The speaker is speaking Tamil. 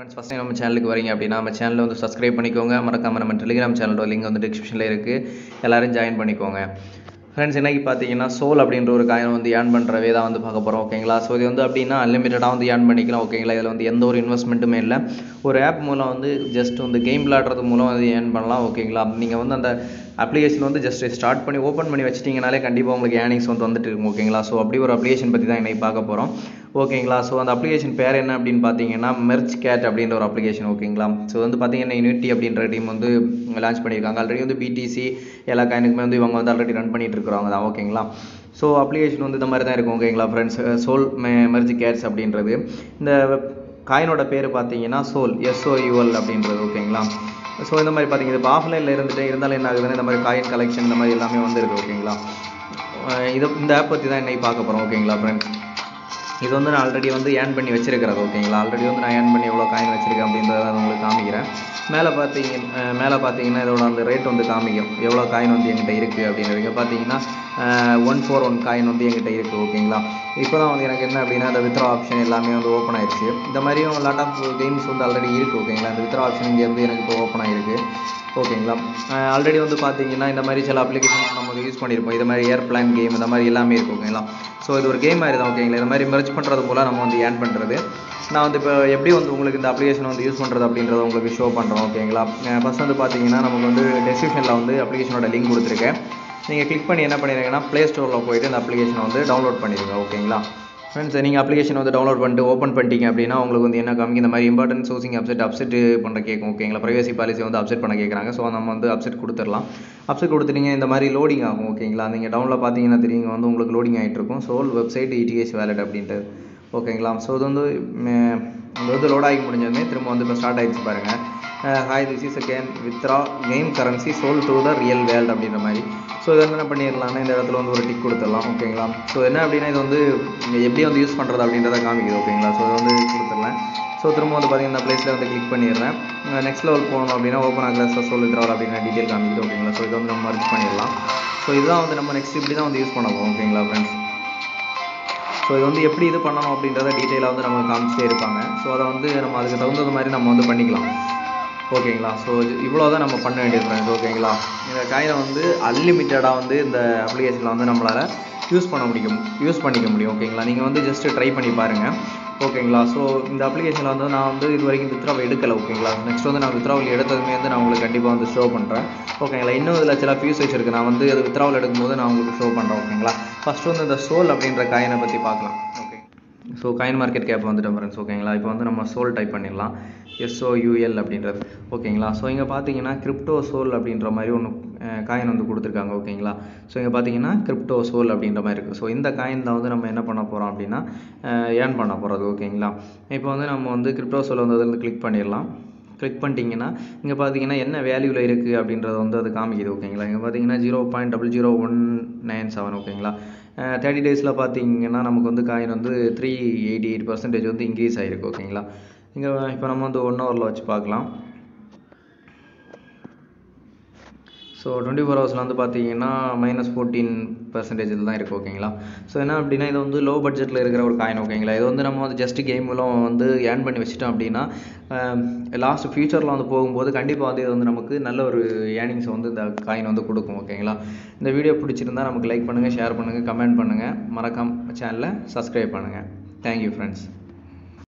ஃப்ரெண்ட்ஸ் ஃபஸ்ட் டைம் நம்ம சேனலுக்கு வரீங்க அப்படின்னா நம்ம சேனலை வந்து சப்ஸ்கிரைப் பண்ணிக்கோங்க மறக்காம நம்ம டெலிகிராம் சேனலோட லிங்க் வந்து டிஸ்கிரிப்ஷனில் இருக்குது எல்லாரும் ஜாயின் பண்ணிக்கோங்க ஃப்ரெண்ட்ஸ் இன்னைக்கு பார்த்தீங்கன்னா சோல் அப்படின்ற ஒரு காயின் வந்து ஏர்ன் பண்ணுறவே தான் வந்து பார்க்க போகிறோம் ஓகேங்களா ஸோ இது வந்து அப்படின்னா அன்லிமிட்டடாக வந்து ஏர்ன் பண்ணிக்கலாம் ஓகேங்களா இதில் வந்து எந்த ஒரு இன்வெஸ்ட்மெண்ட்டுமே இல்லை ஒரு ஆப் மூலம் வந்து ஜஸ்ட் வந்து கேம் விளாடுறது மூலம் வந்து ஏர்ன் பண்ணலாம் ஓகேங்களா நீங்கள் வந்து அந்த அப்ளிகேஷன் வந்து ஜஸ்ட் ஸ்டார்ட் பண்ணி ஓப்பன் பண்ணி வச்சிட்டிங்கனாலே கண்டிப்பாக உங்களுக்கு ஏர்னிங்ஸ் வந்து வந்துட்டு இருக்கும் ஓகேங்களா ஸோ அப்படி ஒரு அப்ளிகேஷன் பற்றி தான் இன்னைக்கு பார்க்க போகிறோம் ஓகேங்களா ஸோ அந்த அப்ளிகேஷன் பேர் என்ன அப்படின்னு பார்த்தீங்கன்னா மெர்ச் கேட் அப்படின்ற ஒரு அப்ளிகேஷன் ஓகேங்களா ஸோ வந்து பார்த்தீங்கன்னா யூனிட்டி அப்படின்ற டீம் வந்து லான்ச் பண்ணியிருக்காங்க ஆல்ரெடி வந்து பிடிசி எல்லா காயினுக்குமே வந்து இவங்க வந்து ஆல்ரெடி ரன் பண்ணிட்டு இருக்கிறவங்க தான் ஓகேங்களா ஸோ அப்ளிகேஷன் வந்து இந்த மாதிரி தான் இருக்கும் ஓகேங்களா ஃப்ரெண்ட்ஸ் சோல் மெர்ஜ் கேட்ஸ் அப்படின்றது இந்த காயினோட பேர் பார்த்தீங்கன்னா சோல் எஸ்ஓயூஎல் அப்படின்றது ஓகேங்களா ஸோ இந்த மாதிரி பார்த்தீங்கன்னா இப்போ ஆஃப்லைனில் இருந்துட்டு இருந்தாலும் என்ன ஆகுதுன்னா இந்த மாதிரி காயின் கலெக்ஷன் இந்த மாதிரி எல்லாமே வந்துருக்கு ஓகேங்களா அஹ் இது இந்த ஆப் பற்றி தான் இன்னைக்கு பார்க்க போகிறோம் ஓகேங்களா ஃப்ரெண்ட்ஸ் இது வந்து நான் ஆல்ரெடி வந்து ஏர்ன் பண்ணி வச்சிருக்கிறது ஓகேங்களா ஆல்ரெடி வந்து நான் ஏர்ன் பண்ணி எவ்வளோ காயின் வச்சிருக்கேன் அப்படின்றத நான் உங்களுக்கு காமிக்கிறேன் மேலே பார்த்தீங்க அஹ் மேலே பார்த்தீங்கன்னா இதோட அந்த ரேட் வந்து காமிக்கும் எவ்வளோ காயின் வந்து என்கிட்ட இருக்குது அப்படின்றது இங்கே பார்த்தீங்கன்னா ஒன் ஃபோர் ஒன் காயின் வந்து என்கிட்ட இருக்குது ஓகேங்களா இப்போ தான் வந்து எனக்கு என்ன அப்படின்னா அந்த வித்ரா ஆப்ஷன் எல்லாமே வந்து ஓப்பன் ஆயிடுச்சு இந்த மாதிரியும் லாட் ஆஃப் கேம்ஸ் வந்து ஆல்ரெடி இருக்குது ஓகேங்களா இந்த வித்ரா ஆப்ஷன் இங்கே வந்து எனக்கு இப்போ ஓப்பன் ஆகிருக்கு ஓகேங்களா ஆல்ரெடி வந்து பார்த்தீங்கன்னா இந்த மாதிரி சில அப்ளிகேஷன் நம்ம யூஸ் பண்ணியிருப்போம் இது மாதிரி ஏர் பிளான் கேம் இந்த மாதிரி எல்லாமே இருக்குது ஓகேங்களா ஸோ இது ஒரு கேம் மாதிரி தான் ஓகேங்களா இந்த மாதிரி மெர்ஜ் பண்ணுறது மூலம் நம்ம வந்து ஏர்ன் பண்ணுறது நான் வந்து இப்போ எப்படி வந்து உங்களுக்கு இந்த அப்ளிகேஷன் வந்து யூஸ் பண்ணுறது அப்படின்றத உங்களுக்கு ஷோ பண்ணுறோம் ஓகேங்களா ஃபஸ்ட் வந்து பார்த்தீங்கன்னா நமக்கு வந்து டெஸ்கிரிப்ஷனில் வந்து அப்ளிகேஷனோட லிங்க் கொடுத்துருக்கேன் நீங்கள் கிளிக் பண்ணி என்ன பண்ணிடுங்கன்னா ப்ளே ஸ்டோரில் போயிட்டு இந்த அப்ளிகேஷனை வந்து டவுன்லோட் பண்ணிடுங்க ஓகேங்களா ஃப்ரெண்ட்ஸ் நீங்கள் அப்ளிகேஷன் வந்து டவுன்லோட் பண்ணிட்டு ஓப்பன் பண்ணிட்டீங்க அப்படின்னா உங்களுக்கு வந்து என்ன காமிக்கும் இந்த மாதிரி இம்பார்ட்டன்ட் சோசிங் அப்செட் அப்செட் பண்ண கேட்கும் ஓகேங்களா ப்ரைவசி பாலிசி வந்து அப்செட் பண்ண கேட்குறாங்க ஸோ நம்ம வந்து அப்செட் கொடுத்துடலாம் அப்செட் கொடுத்துட்டீங்க இந்த மாதிரி லோடிங் ஆகும் ஓகேங்களா நீங்கள் டவுனில் பார்த்தீங்கன்னா தெரியும் இங்க வந்து உங்களுக்கு லோடிங் ஆகிட்டு இருக்கும் சோல் வெப்சைட் இடிஎஸ் வேலட் அப்படின்ட்டு ஓகேங்களா ஸோ இது வந்து ம், இது வந்து லோட் ஆகி முடிஞ்சதுமே திரும்ப வந்து இப்போ ஸ்டார்ட் ஆகிடுச்சு பாருங்கள் ஹாய் திஸ் இஸ் அகேன் வித்ரா game currency sold to the real world அப்படின்ற மாதிரி ஸோ இதை என்ன பண்ணிடலாம்னா இந்த இடத்துல வந்து ஒரு டிக் கொடுத்துடலாம் ஓகேங்களா ஸோ என்ன அப்படின்னா இது வந்து இங்க எப்படி வந்து யூஸ் பண்ணுறது அப்படின்றத காமிக்குது ஓகேங்களா ஸோ இதை வந்து கொடுத்துடலாம் ஸோ திரும்ப வந்து பார்த்தீங்கன்னா இந்த பிளேஸில் வந்து கிளிக் பண்ணிடுறேன் நெக்ஸ்ட் லெவல் போகணும் அப்படின்னா ஓப்பன் ஆகல சோல் வித்ராவல் அப்படிங்கிற டீட்டெயில் காமிக்குது ஓகேங்களா ஸோ இதை வந்து நம்ம மர்ஜ் பண்ணிடலாம் ஸோ இதுதான் வந்து நம்ம நெக்ஸ்ட் இப்படி தான் வந்து யூஸ் பண்ண போகிறோம் ஓகேங்களா ஃப்ரெண்ட்ஸ் ஸோ இது வந்து எப்படி இது பண்ணணும் அப்படின்றத டீட்டெயிலாக வந்து நம்ம காமிச்சிட்டே இருப்பாங்க ஸோ அதை வந்து நம்ம அதுக்கு தகுந்தது மாதிரி நம்ம வந்து பண்ணிக்கலாம் ஓகேங்களா ஸோ இவ்வளோ தான் நம்ம பண்ண வேண்டியது ஃப்ரெண்ட்ஸ் ஓகேங்களா இந்த காயினை வந்து அன்லிமிட்டடாக வந்து இந்த அப்ளிகேஷனில் வந்து நம்மளால் யூஸ் பண்ண முடியும் யூஸ் பண்ணிக்க முடியும் ஓகேங்களா நீங்கள் வந்து ஜஸ்ட்டு ட்ரை பண்ணி பாருங்கள் ஓகேங்களா ஸோ இந்த அப்ளிகேஷனில் வந்து நான் வந்து இது வரைக்கும் வித்ராவை எடுக்கலை ஓகேங்களா நெக்ஸ்ட் வந்து நான் வித்ராவில் எடுத்ததுமே வந்து நான் உங்களுக்கு கண்டிப்பாக வந்து ஷோ பண்ணுறேன் ஓகேங்களா இன்னும் இதில் சில ஃபியூச்சர்ஸ் இருக்குது நான் வந்து அது வித்ராவில் எடுக்கும்போது நான் உங்களுக்கு ஷோ பண்ணுறேன் ஓகேங்களா ஃபஸ்ட்டு வந்து இந்த சோல் அப்படின்ற காயினை பற்றி பார்க்கலாம் okay so coin market cap வந்துட்டு ஃப்ரெண்ட்ஸ் ஓகேங்களா இப்போ வந்து நம்ம சோல் டைப் பண்ணிடலாம் எஸ்ஓயூஎல் அப்படின்றது ஓகேங்களா ஸோ இங்கே பார்த்தீங்கன்னா கிரிப்டோ சோல் அப்படின்ற மாதிரி ஒன்று காயின் வந்து கொடுத்துருக்காங்க ஓகேங்களா ஸோ இங்கே பார்த்தீங்கன்னா கிரிப்டோ சோல் அப்படின்ற மாதிரி இருக்குது ஸோ இந்த காயினில் வந்து நம்ம என்ன பண்ண போகிறோம் அப்படின்னா ஏர்ன் பண்ண போகிறது ஓகேங்களா இப்போ வந்து நம்ம வந்து கிரிப்டோ சோல் வந்து அதில் கிளிக் பண்ணிடலாம் கிளிக் பண்ணிட்டீங்கன்னா இங்கே பார்த்தீங்கன்னா என்ன வேல்யூவில் இருக்குது அப்படின்றத வந்து அது காமிக்குது ஓகேங்களா இங்கே பார்த்தீங்கன்னா zero point double zero one nine seven ஓகேங்களா தேர்ட்டி டேஸில் பார்த்தீங்கன்னா நமக்கு வந்து காயின் வந்து த்ரீ எயிட்டி எயிட் பர்சன்டேஜ் வந்து இன்க்ரீஸ் ஆகிருக்கு ஓகேங்களா இங்கே இப்போ நம்ம வந்து ஒன் ஹவரில் வச்சு பார்க்கலாம் ஸோ டுவெண்ட்டி ஃபோர் ஹவர்ஸில் வந்து பார்த்தீங்கன்னா மைனஸ் ஃபோர்டீன் பர்சன்டேஜில் தான் இருக்குது ஓகேங்களா ஸோ என்ன அப்படின்னா இது வந்து லோ பட்ஜெட்டில் இருக்கிற ஒரு காயின் ஓகேங்களா இது வந்து நம்ம வந்து ஜஸ்ட் கேம் மூலம் வந்து ஏர்ன் பண்ணி வச்சிட்டோம் அப்படின்னா லாஸ்ட் ஃபியூச்சரில் வந்து போகும்போது கண்டிப்பாக வந்து இது வந்து நமக்கு நல்ல ஒரு ஏர்னிங்ஸ் வந்து இந்த காயின் வந்து கொடுக்கும் ஓகேங்களா இந்த வீடியோ பிடிச்சிருந்தா நமக்கு லைக் பண்ணுங்கள் ஷேர் பண்ணுங்கள் கமெண்ட் பண்ணுங்கள் மறக்காம சேனலை சப்ஸ்கிரைப் பண்ணுங்கள் தேங்க்யூ ஃப்ரெண்ட்ஸ்